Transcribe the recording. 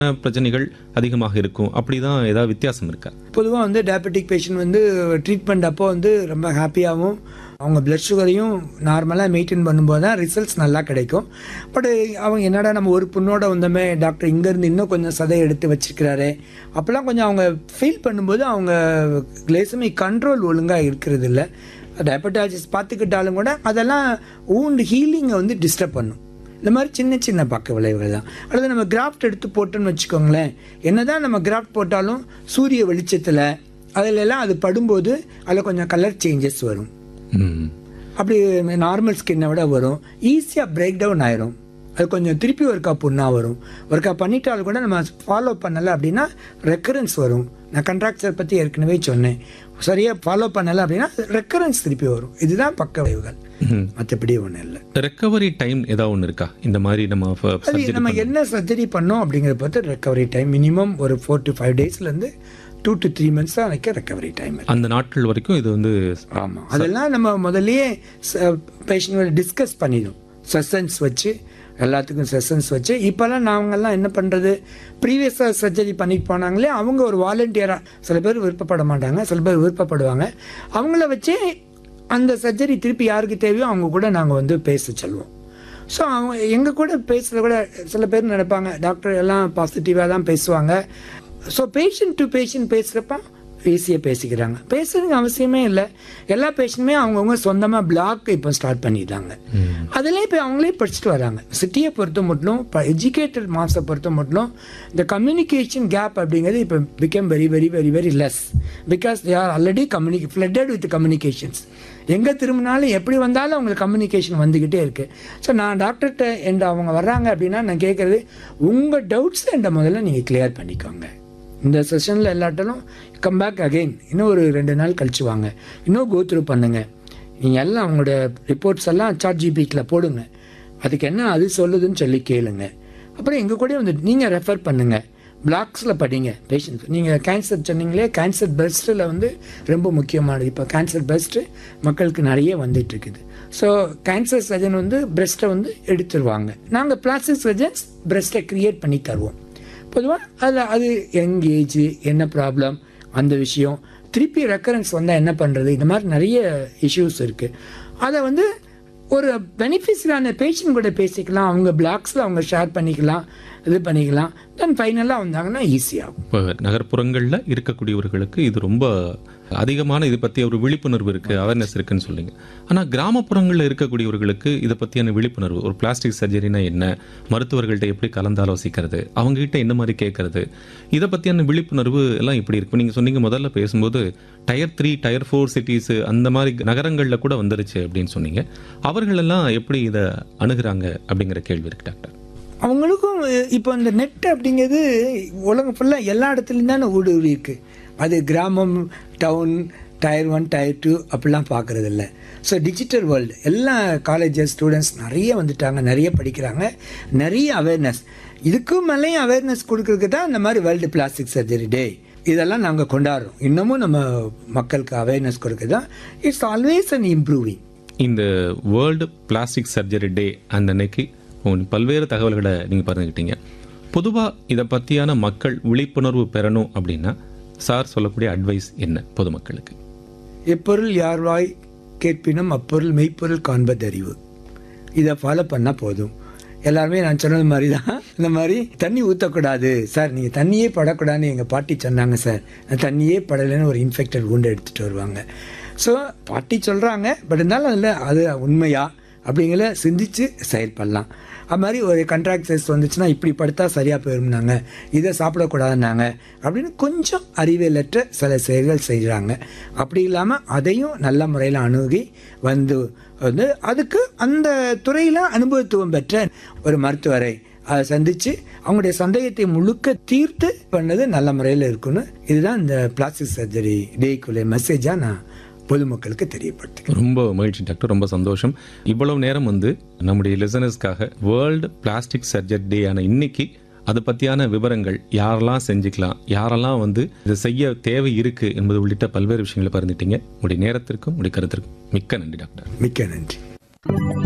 பிரச்சனைகள் அதிகமாக இருக்கும் அப்படிதான் ஏதாவது வித்தியாசம் இருக்கா பொதுவாக வந்து டயபெட்டிக் பேஷண்ட் வந்து ட்ரீட்மெண்ட் அப்போ வந்து ரொம்ப ஹாப்பியாகவும் அவங்க பிளட் சுகரையும் நார்மலாக மெயின்டைன் பண்ணும்போது தான் ரிசல்ட்ஸ் நல்லா கிடைக்கும் பட் அவங்க என்னடா நம்ம ஒரு புண்ணோட வந்தோமே டாக்டர் இங்கேருந்து இன்னும் கொஞ்சம் சதை எடுத்து வச்சிருக்கிறாரு அப்போல்லாம் கொஞ்சம் அவங்க ஃபீல் பண்ணும்போது அவங்க கிளேசமி கண்ட்ரோல் ஒழுங்காக இருக்கிறது இல்லை டயபெட்டாலஜிஸ்ட் பார்த்துக்கிட்டாலும் கூட அதெல்லாம் ஊண்ட் ஹீலிங்கை வந்து டிஸ்டர்ப் பண்ணும் இந்த மாதிரி சின்ன சின்ன பக்க விளைவுகள் தான் அல்லது நம்ம கிராஃப்ட் எடுத்து போட்டோம்னு வச்சுக்கோங்களேன் என்னதான் நம்ம கிராஃப்ட் போட்டாலும் சூரிய வெளிச்சத்தில் அதில் எல்லாம் அது படும்போது அதில் கொஞ்சம் கலர் சேஞ்சஸ் வரும் ம். அப்படி நார்மல் ஸ்கின்னை விட வரும் ஈஸியாக பிரேக் டவுன் ஆயிரும் அது கொஞ்சம் திருப்பி ஒருக்கா புண்ணாக வரும் ஒருக்கா பண்ணிட்டாலும் கூட நம்ம ஃபாலோ பண்ணலை அப்படின்னா ரெக்கரன்ஸ் வரும் நான் கண்ட்ராக்சர் பற்றி ஏற்கனவே சொன்னேன் சரியாக ஃபாலோ பண்ணலை அப்படின்னா ரெக்கரன்ஸ் திருப்பி வரும் இதுதான் பக்க விளைவுகள் மற்றபடி ஒன்றும் இல்லை ரெக்கவரி டைம் ஏதாவது ஒன்று இருக்கா இந்த மாதிரி நம்ம ஃப- அது surgery நம்ம பண்ண- என்ன சர்ஜரி பண்ணோம் அப்படிங்கிறத பொறுத்து ரெக்கவரி டைம் மினிமம் ஒரு ஃபோர் டு ஃபைவ் டேஸ்லேருந்து டூ டு த்ரீ மந்த்ஸ் தான் வரைக்கும் ரெக்கவரி டைம் அந்த நாட்கள் வரைக்கும் இது வந்து ஆமாம் அதெல்லாம் நம்ம முதல்லயே பேஷண்ட் டிஸ்கஸ் பண்ணிடும் செஷன்ஸ் வச்சு எல்லாத்துக்கும் செஷன்ஸ் வச்சு இப்போல்லாம் நாங்கெல்லாம் என்ன பண்ணுறது ப்ரீவியஸாக சர்ஜரி பண்ணிட்டு போனாங்களே அவங்க ஒரு வாலண்டியராக சில பேர் விருப்பப்பட மாட்டாங்க சில பேர் விருப்பப்படுவாங்க அவங்கள வச்சே அந்த சர்ஜரி திருப்பி யாருக்கு தேவையோ அவங்க கூட நாங்கள் வந்து பேச சொல்லுவோம் ஸோ அவங்க எங்கள் கூட பேசுகிறத கூட சில பேர் நினைப்பாங்க டாக்டர் எல்லாம் பாசிட்டிவாக தான் பேசுவாங்க ஸோ பேஷண்ட் டு பேஷண்ட் பேசுகிறப்ப ஈஸியாக பேசிக்கிறாங்க பேசுறதுக்கு அவசியமே இல்லை எல்லா பேஷண்ட்டுமே அவங்கவுங்க சொந்தமாக பிளாக் இப்போ ஸ்டார்ட் பண்ணிட்டாங்க அதில் இப்போ அவங்களே படிச்சுட்டு வராங்க சிட்டியை பொறுத்த மட்டும் இப்போ எஜுகேட்டட் மாஸை பொறுத்த மட்டும் இந்த கம்யூனிகேஷன் கேப் அப்படிங்கிறது இப்போ become very very very very less because they are already கம்யூனிகே ஃப்ளட்டட் வித் கம்யூனிகேஷன்ஸ் எங்கே திரும்பினாலும் எப்படி வந்தாலும் அவங்களுக்கு கம்யூனிகேஷன் வந்துக்கிட்டே இருக்கு ஸோ நான் டாக்டர்கிட்ட என்ற அவங்க வர்றாங்க அப்படின்னா நான் கேட்குறது உங்கள் டவுட்ஸ் என்ற முதல்ல நீங்கள் கிளியர் பண்ணிக்கோங்க இந்த செஷனில் எல்லாட்டாலும் கம் பேக் அகைன் இன்னும் ஒரு ரெண்டு நாள் கழிச்சு வாங்க இன்னும் கோ த்ரூ பண்ணுங்க நீங்கள் எல்லாம் உங்களோட ரிப்போர்ட்ஸ் எல்லாம் சாட் ஜிபிட்டில் போடுங்க அதுக்கு என்ன அது சொல்லுதுன்னு சொல்லி கேளுங்க அப்புறம் எங்கள் கூட வந்து நீங்கள் ரெஃபர் பண்ணுங்க பிளாக்ஸில் படிங்க பேஷண்ட் நீங்கள் கேன்சர் சொன்னீங்களே கேன்சர் பெஸ்ட்டில் வந்து ரொம்ப முக்கியமானது இப்போ கேன்சர் பெஸ்ட்டு மக்களுக்கு நிறைய வந்துட்டு இருக்குது ஸோ கேன்சர் சர்ஜன் வந்து பிரஸ்ட்டை வந்து எடுத்துருவாங்க நாங்கள் பிளாஸ்டிக் சர்ஜன்ஸ் பிரஸ்ட்டை க்ரியேட் பண்ணி தருவோம் பொதுவாக அதில் அது யங் ஏஜ் என்ன ப்ராப்ளம் அந்த விஷயம் திருப்பி ரெக்கரன்ஸ் வந்தால் என்ன பண்ணுறது இந்த மாதிரி நிறைய இஷ்யூஸ் இருக்குது அதை வந்து ஒரு பெனிஃபிஷியரான பேஷண்ட் கூட பேசிக்கலாம் அவங்க பிளாக்ஸில் அவங்க ஷேர் பண்ணிக்கலாம் இது பண்ணிக்கலாம் தென் ஃபைனலாக வந்தாங்கன்னா ஈஸியாகும் இப்போ நகர்ப்புறங்களில் இருக்கக்கூடியவர்களுக்கு இது ரொம்ப அதிகமான இது பற்றிய ஒரு விழிப்புணர்வு இருக்குது அவேர்னஸ் இருக்குன்னு சொல்லுங்க ஆனால் கிராமப்புறங்களில் இருக்கக்கூடியவர்களுக்கு இதை பற்றியான விழிப்புணர்வு ஒரு பிளாஸ்டிக் சர்ஜரினா என்ன மருத்துவர்கள்ட்ட எப்படி கலந்தாலோசிக்கிறது அவங்ககிட்ட என்ன மாதிரி கேட்கறது இதை பற்றியான விழிப்புணர்வு எல்லாம் எப்படி இருக்கு நீங்கள் சொன்னீங்க முதல்ல பேசும்போது tier three tier four cities அந்த மாதிரி நகரங்களில் கூட வந்துருச்சு அப்படின்னு சொன்னீங்க அவர்களெல்லாம் எப்படி இதை அணுகுறாங்க அப்படிங்கிற கேள்வி இருக்கு டாக்டர் அவங்களுக்கும் இப்போ இந்த நெட் அப்படிங்கிறது உலகம் ஃபுல்லாக எல்லா இடத்துலையும் தானே ஊடுருவி இருக்கு அது கிராமம் town tier one tier two அப்படிலாம் பார்க்கறது இல்லை ஸோ டிஜிட்டல் வேர்ல்டு எல்லா காலேஜஸ் ஸ்டூடெண்ட்ஸ் நிறைய வந்துட்டாங்க நிறைய படிக்கிறாங்க நிறைய அவேர்னஸ் இதுக்கும் மேலேயும் அவேர்னஸ் கொடுக்கறதுக்கு தான் இந்த மாதிரி வேர்ல்டு பிளாஸ்டிக் சர்ஜரி டே இதெல்லாம் நாங்கள் கொண்டாடுறோம் இன்னமும் நம்ம மக்களுக்கு அவேர்னஸ் கொடுக்க தான் இட்ஸ் ஆல்வேஸ் அன் இம்ப்ரூவிங் இந்த வேர்ல்டு பிளாஸ்டிக் சர்ஜரி டே அந்த அன்னைக்கு உங்க பல்வேறு தகவல்களை நீங்கள் பகிர்ந்துக்கிட்டீங்க பொதுவாக இதை பற்றியான மக்கள் விழிப்புணர்வு பெறணும் அப்படின்னா சார் சொல்லக்கூடிய அட்வைஸ் என்ன பொதுமக்களுக்கு எப்பொருள் யார்வாய் கேட்பினும் அப்பொருள் மெய்ப்பொருள் காண்பதறிவு இதை ஃபாலோ பண்ணால் போதும் எல்லாருமே நான் சொன்னது மாதிரி தான் இந்த மாதிரி தண்ணி ஊற்றக்கூடாது சார் நீங்கள் தண்ணியே படக்கூடாதுன்னு எங்கள் பாட்டி சொன்னாங்க சார் நான் தண்ணியே படலைன்னு ஒரு இன்ஃபெக்டட் wound எடுத்துகிட்டு வருவாங்க ஸோ பாட்டி சொல்கிறாங்க பட் இருந்தாலும் அதில் அது உண்மையா அப்படிங்கிற சிந்திச்சு செயல்படலாம் அது மாதிரி ஒரு கண்ட்ராக்டர்ஸ் வந்துச்சுன்னா இப்படி படுத்தா சரியாக போயிருந்தாங்க இதை சாப்பிடக்கூடாதுன்னாங்க அப்படின்னு கொஞ்சம் அறிவியலற்ற சில செயல்கள் செய்கிறாங்க அப்படி இல்லாமல் அதையும் நல்ல முறையில் அணுகி வந்து வந்து அதுக்கு அந்த துறையில் அனுபவத்துவம் பெற்ற ஒரு மருத்துவரை அதை சந்திச்சு அவங்களுடைய சந்தேகத்தை முழுக்க தீர்த்து பண்ணது நல்ல முறையில் இருக்குன்னு இதுதான் இந்த பிளாஸ்டிக் சர்ஜரி டேக்குள்ள மெசேஜாக நான் பொதுமக்களுக்கு தெரியப்படுத்துகிறேன் ரொம்ப மகிழ்ச்சி டாக்டர் ரொம்ப சந்தோஷம் இவ்வளவு நேரம் வந்து நம்முடைய லிசனர்ஸ்க்காக வேர்ல்டு பிளாஸ்டிக் சர்ஜரி டே ஆன இன்னைக்கு அதை பற்றியான விவரங்கள் யாரெல்லாம் செஞ்சுக்கலாம் யாரெல்லாம் வந்து இதை செய்ய தேவை இருக்கு என்பது உள்ளிட்ட பல்வேறு விஷயங்களை பகிர்ந்துட்டீங்க உங்களுடைய நேரத்திற்கும் உங்களுடைய கருத்திற்கும் மிக்க நன்றி டாக்டர் மிக்க நன்றி